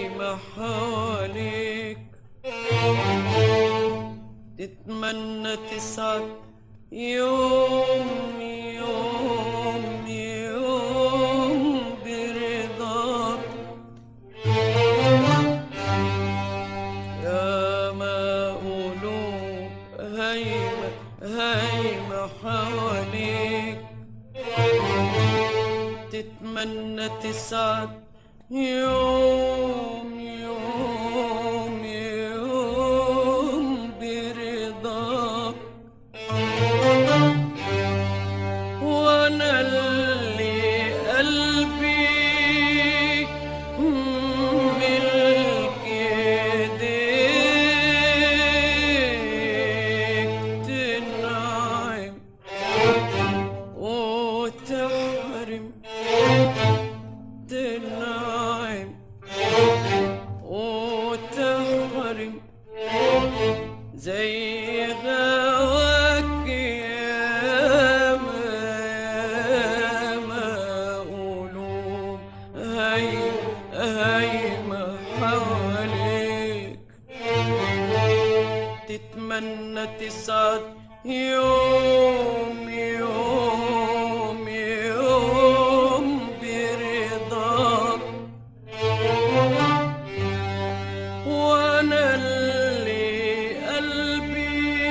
هايمة حواليك تتمنى تسعد يوم يوم يوم برضاك يا ما قلوب هايمة هايمة حواليك تتمنى تسعد يوم يوم يوم برضاك وانا اللي قلبي ملك ايديك تنعم وتحرم تنعم وتحرم زي غواك يا ما قلوب هاي هايمة حواليك تتمنى تسعد يوم يوم يوم برضاك وانا اللي قلبي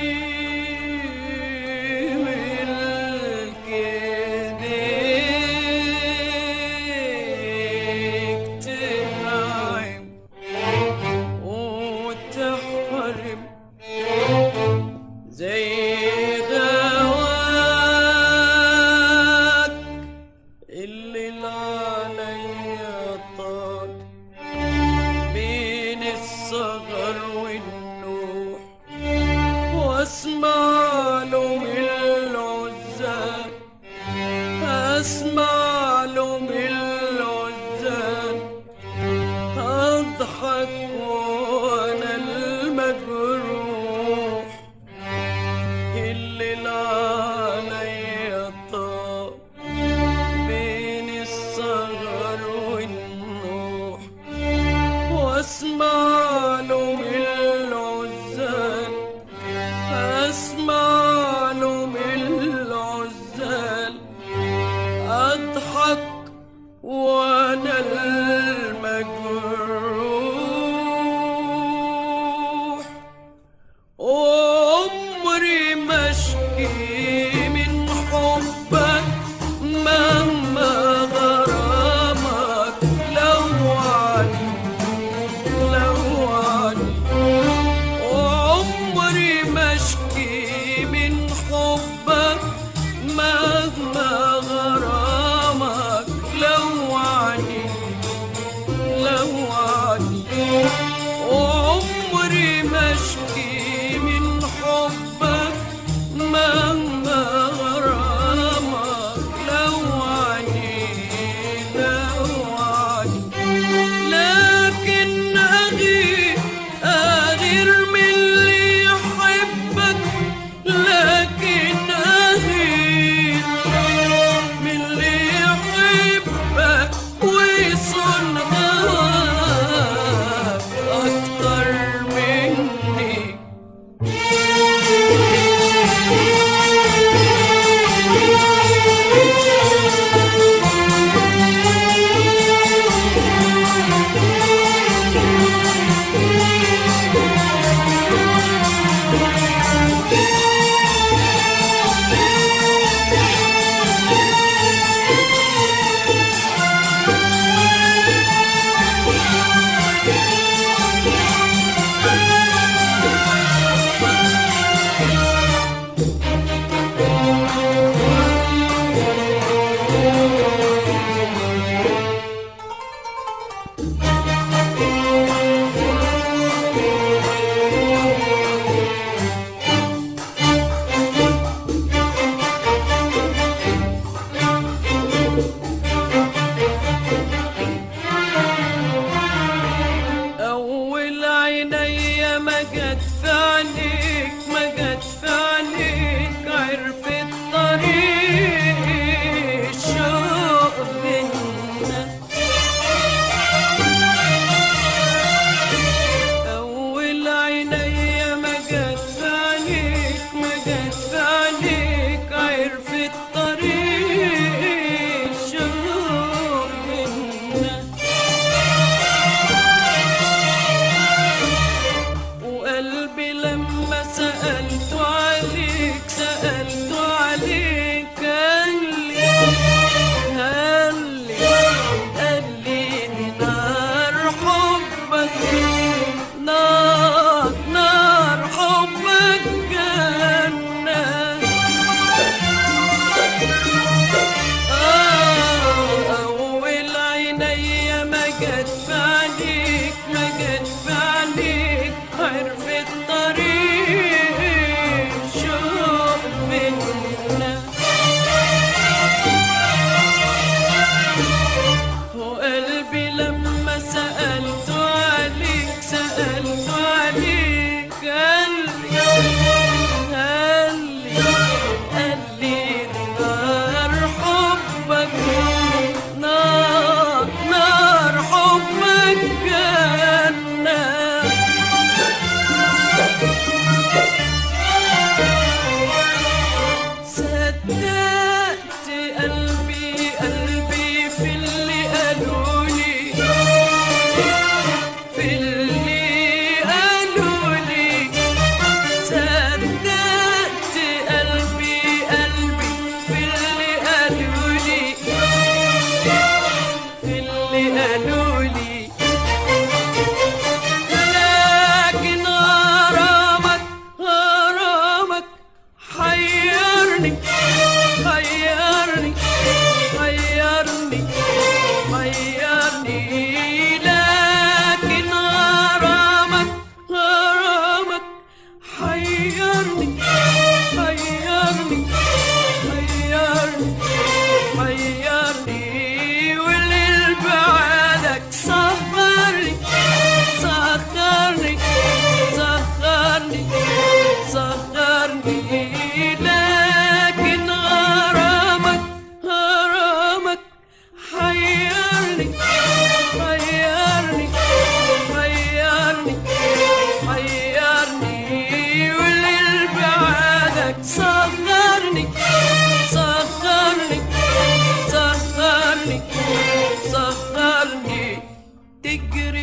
ملك ايديك تنعم وتحرم زي غواك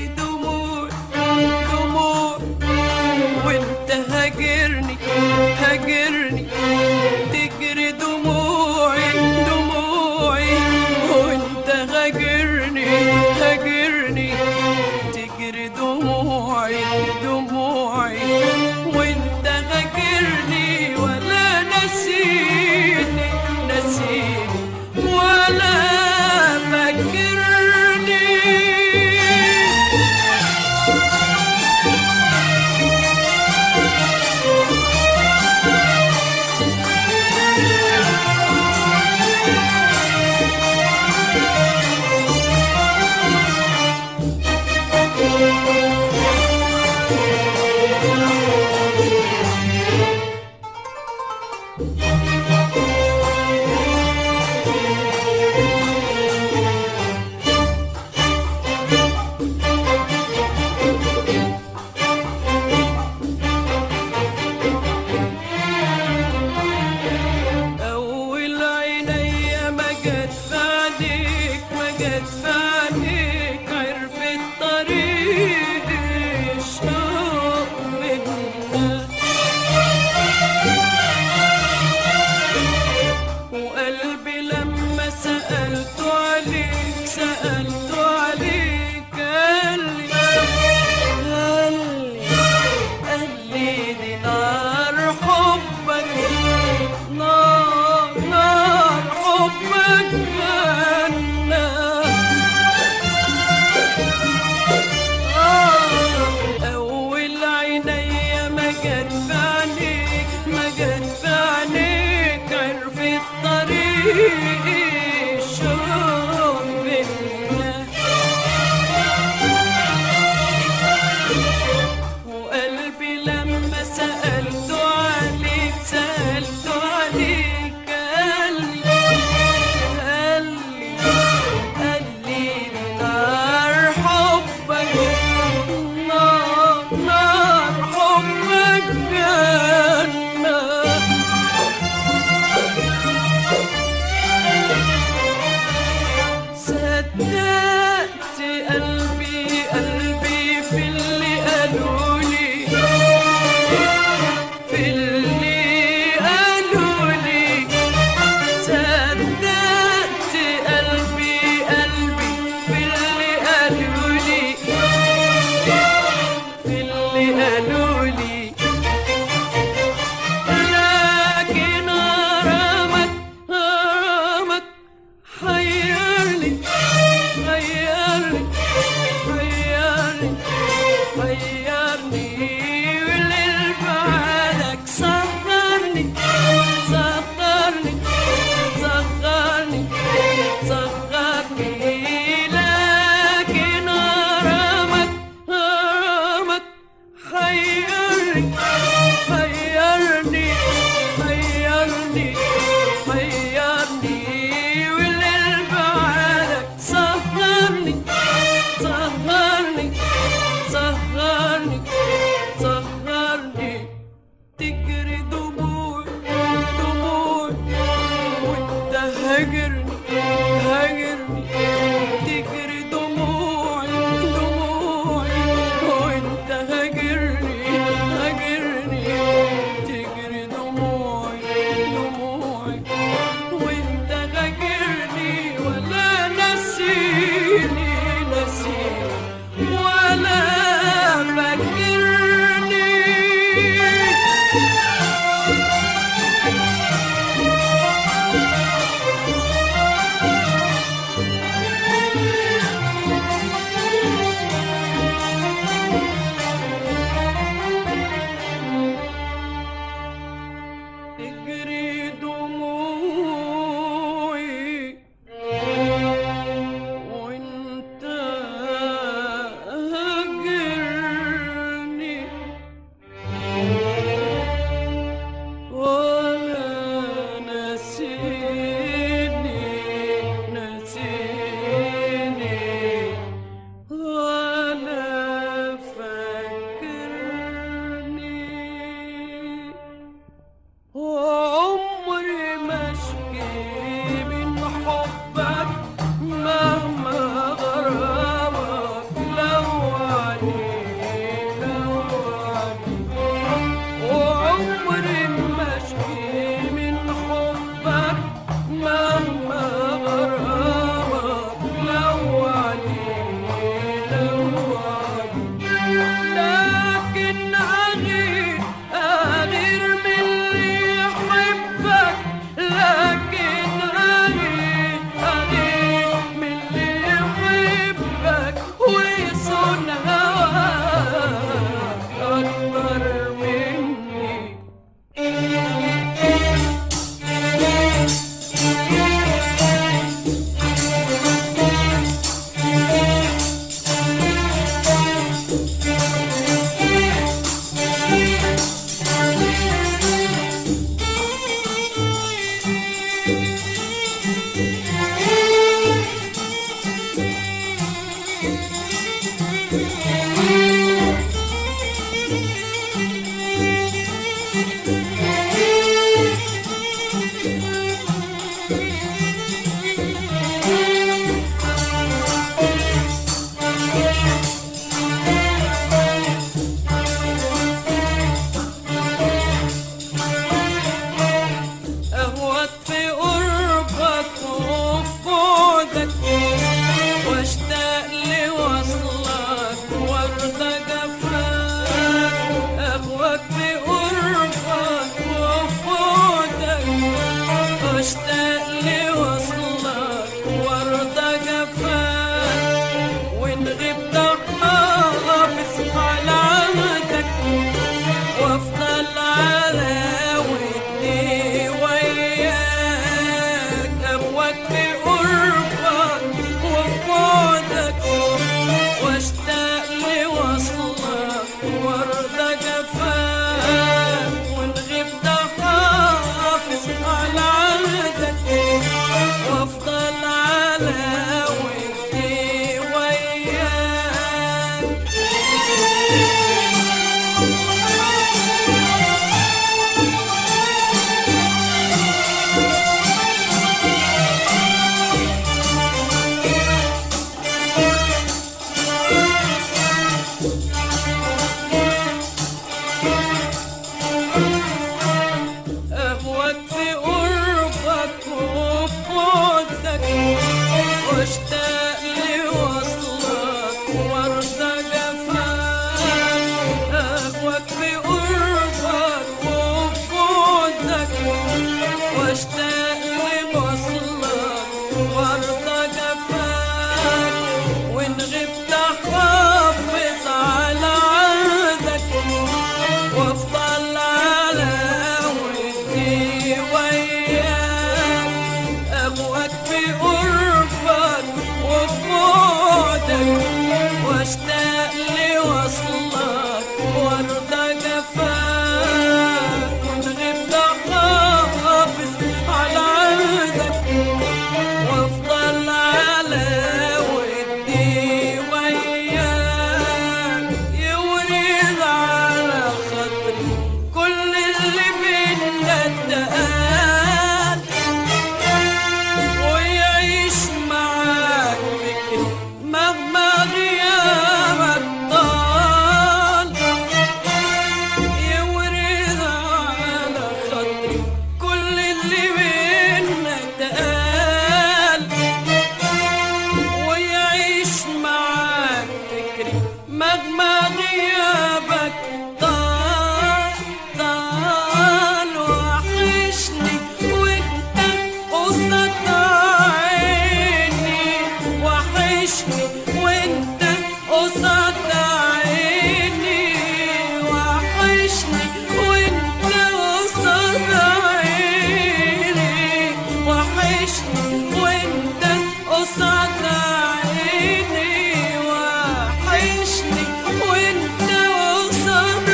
دموع دموع وانت هاجرني هاجرني تجري دموعي دموعي وانت هاجرني هاجرني تجري دموعي دموعي وانت هاجرني ولا نسيني نسيني ولا فاكرني أول عينيا ما جت في عينيك ما جت في عينيك عرفت طريق جفاك وإن غبت حافظ على عهدك وافضل على ودي وياك أهواك في قربك وبعدك واشتاق لوصلك وارضى جفاك أهواك في قربك وبعدك واشتاق لوصلك وارضى جفاك وإن غبت حافظ على عهدك وافضل على ودي وياك أبوك في قربك وفي بعدك واشتاق لوصلك وارضى جفاك وإن غبت حافظ على عهدك وافضل على ودي وياك يورد على خاطري كل اللي بينا اتقال ويعيش معاك فكري مهما غيابك طال يورد على خاطري كل اللي بينا اتقال ويعيش معاك فكري مهما غيابك طال طال وحشني وانت قصة عيني وحشني وانت قصة عيني وحشني وانت قصة عيني وحشني وانت قصة عيني وحشني وانت قصة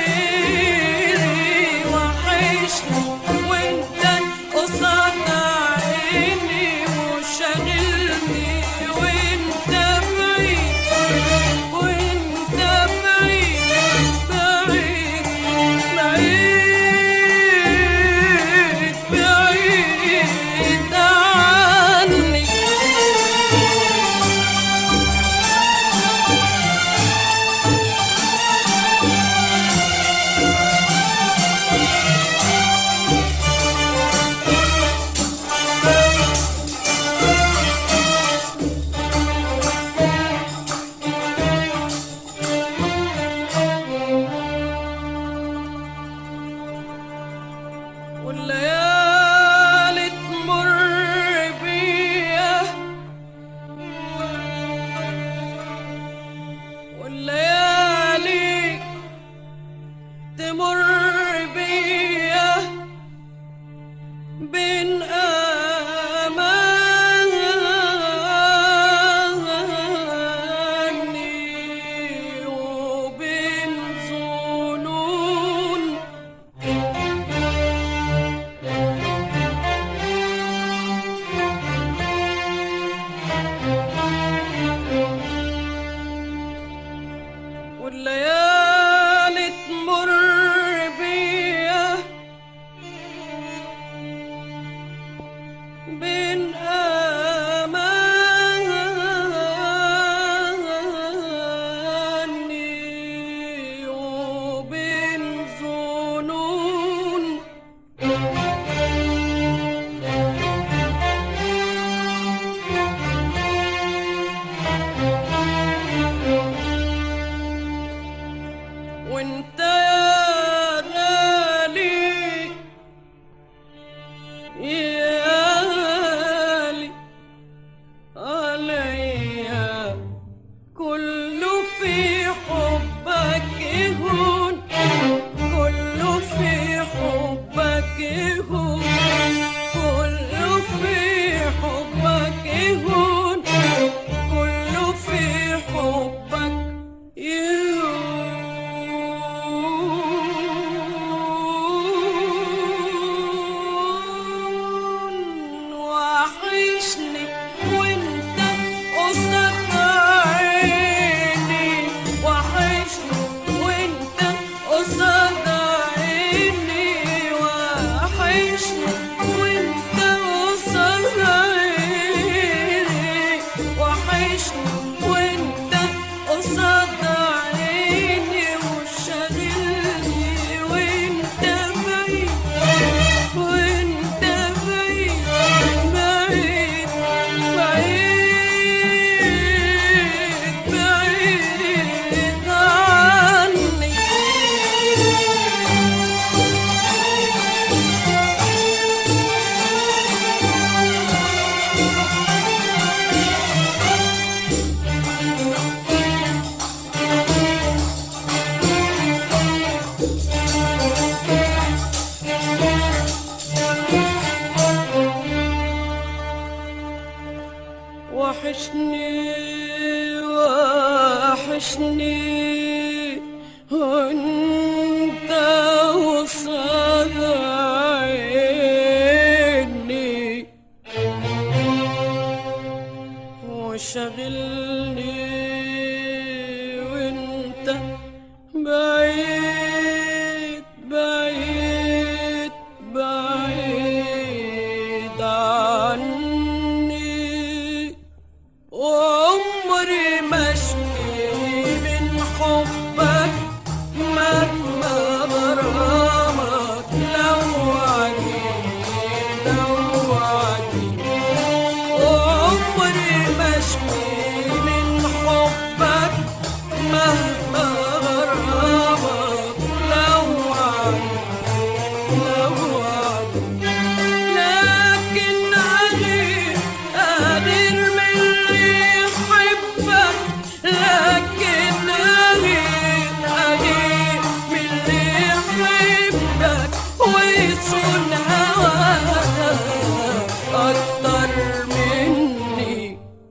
عيني وحشني وانت قصة عيني وشاغلني وانت بعيد وانت بعيد بعيد بعيد بعيد عني والليالي تمر بيا والليالي تمر بيا بين أماني وبين ظنون والليالي تمر بيا بين أماني وبين ظنون وانت يا غالي يا غالي عليا كله في حبك يهون كله في حبك يهون كله في حبك يهون كله في حبك يهون وانت وصاد عيني وشغلني وانت بعيد بعيد بعيد عني وعمري ما اشكي من حبك مهما غرامك لو عديت لو عديت وعمري ما اشكي من حبك مهما غرامك لو عديت لو عديت لكن أغير أغير من اللي يحبك لكن أغير أغير من اللي يحبك ويصون هواك أكتر مني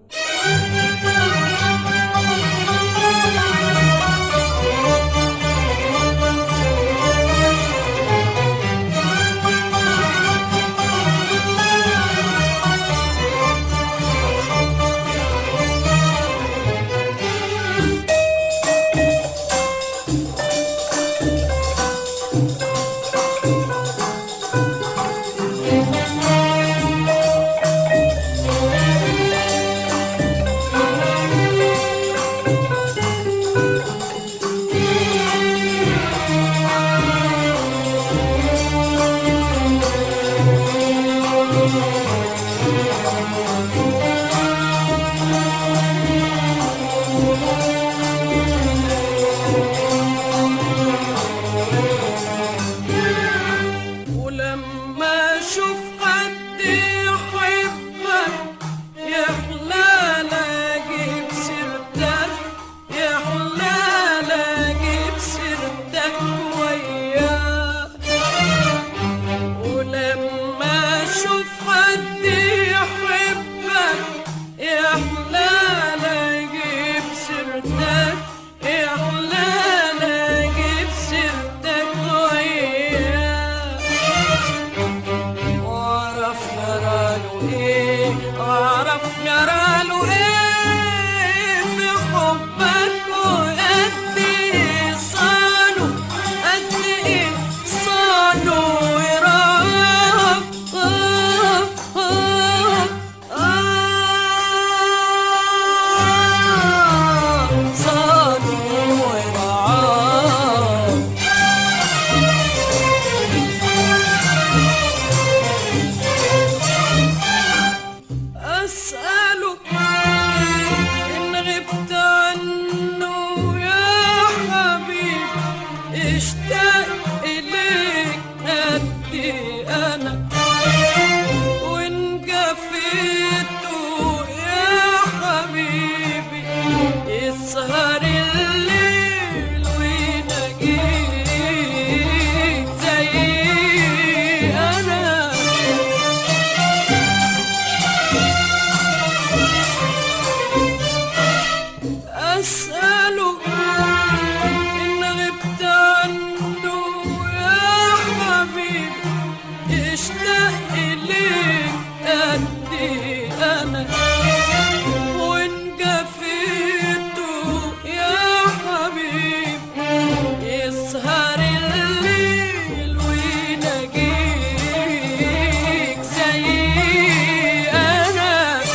ولما اشوف حد يحبك يحلى لاقي بسيرتك يحلى لاقي بسيرتك وياه ولما اشوف حد يحبك يحلى لاقي بسيرتك يحلى لاقي بسيرتك وياه واعرف جراله ايه واعرف جراله ايه في حبك وقد ايه صانه قد ايه صانه وراك آه آه آه صانه وراك أسأله إن غبت عنه يا حبيبي اشتاق إليك قدي أنا وإن جفيته يا حبيبي يسهر الليل ويناجيك زي أنا أسأله إن غبت عنه يا حبيبي اشتاق إليك قدي أنا وإن جفيته يا حبيبي يسهر الليل ويناجيك زي أنا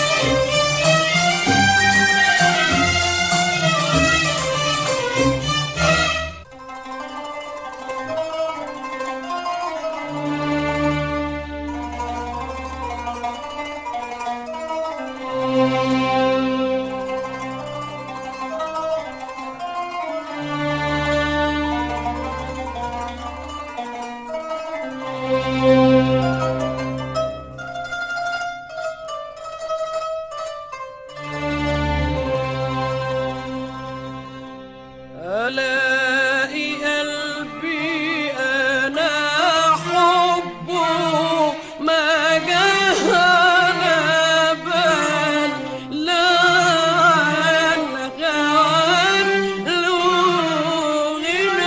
ألاقي قلبي أنا حبه ما جه على بال لا عن غوان له غنى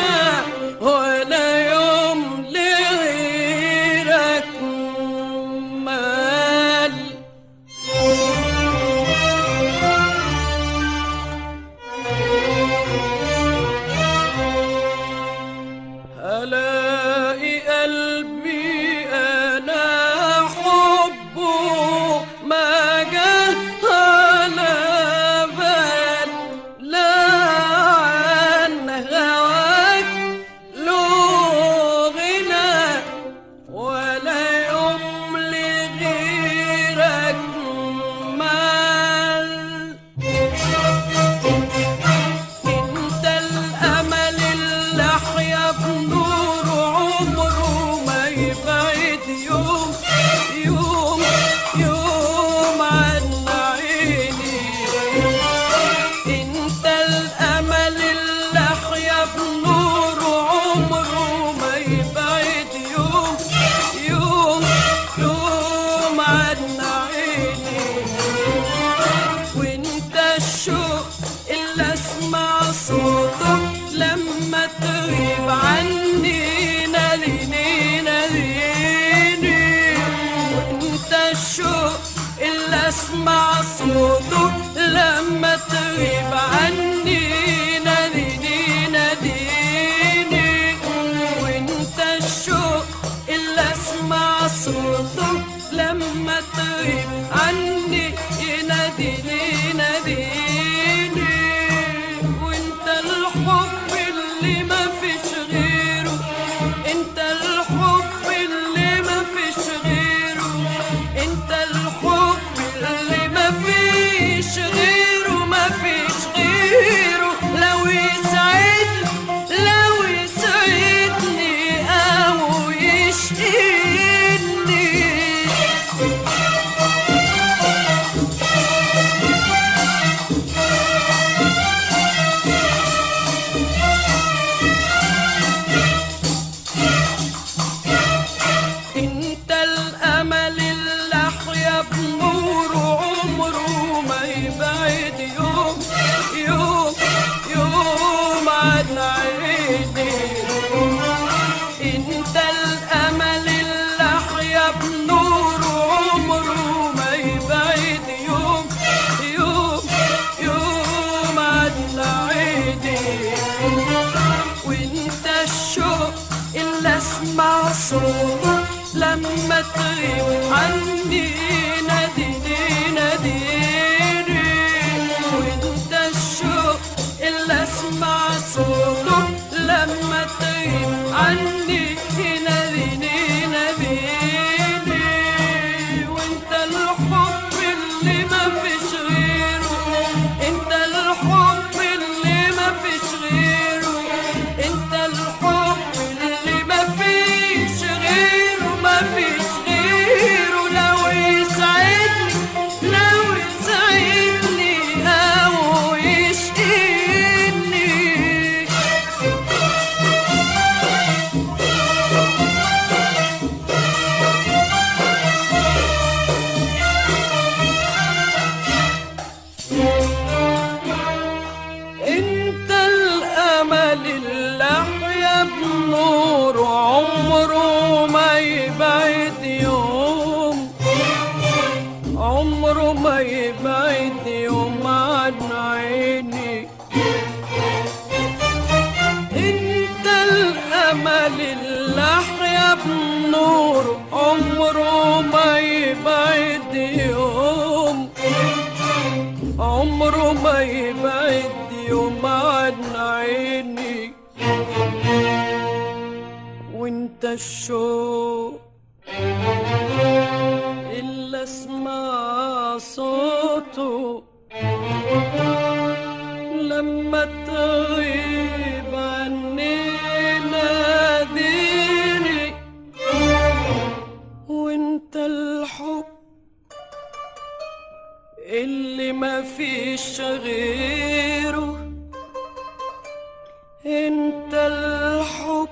بنور عمره ما يبعد يوم يوم يوم عن عيني وانت الشوق اللي اسمع صوته لما تغيب عني ناديني ناديني وانت الشوق اللي اسمع صوته لما تغيب عني ناديني ناديني وانت الشوق اللي اسمع صوته لما تغيب عني يناديني ناديني وانت الحب اللي ما فيش غيره انت الحب اللي ما فيش غيره انت الحب اللي ما فيش غيره ما فيش غيره لو يسعدني لو يسعدني او يشقيني انت الامل اللي احيا بنوره عمره ما يبعد يوم يوم يوم عن عيني انت الامل اللي احيا بنوره عمره ما يبعد يوم يوم يوم عن عيني وانت الشوق اللي اسمع صوته لما تغيب عني ناديني ناديني وانت الشوق اللي اسمع صوته لما تغيب عني ناديني ناديني وانت الحب اللي ما فيش غيره انت الحب اللي ما فيش غيره انت الحب اللي ما فيش غيره ما فيش غيره لو يسعدني لو يسعدني او يشقيني انت الامل اللي احيا بنور عمره ما يبعد يوم عمره ما يبعد يوم عن عيني انت الامل اللي احيا بنور عمره ما يبعد يوم عمره ما يبعد يوم عن عيني وانت الشوق اللي اسمع صوته لما تغيب عني ناديني وانت الحب اللي ما فيش غيره انت الحب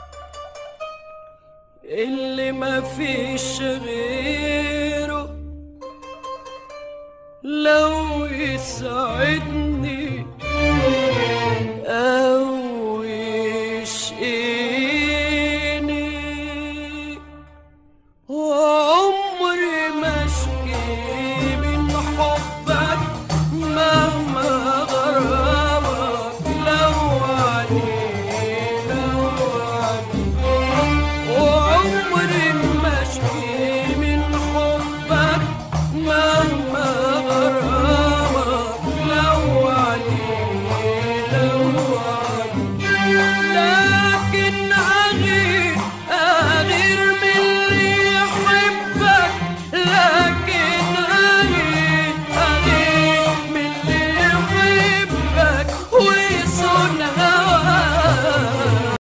اللي ما فيش غيره لو يسعدني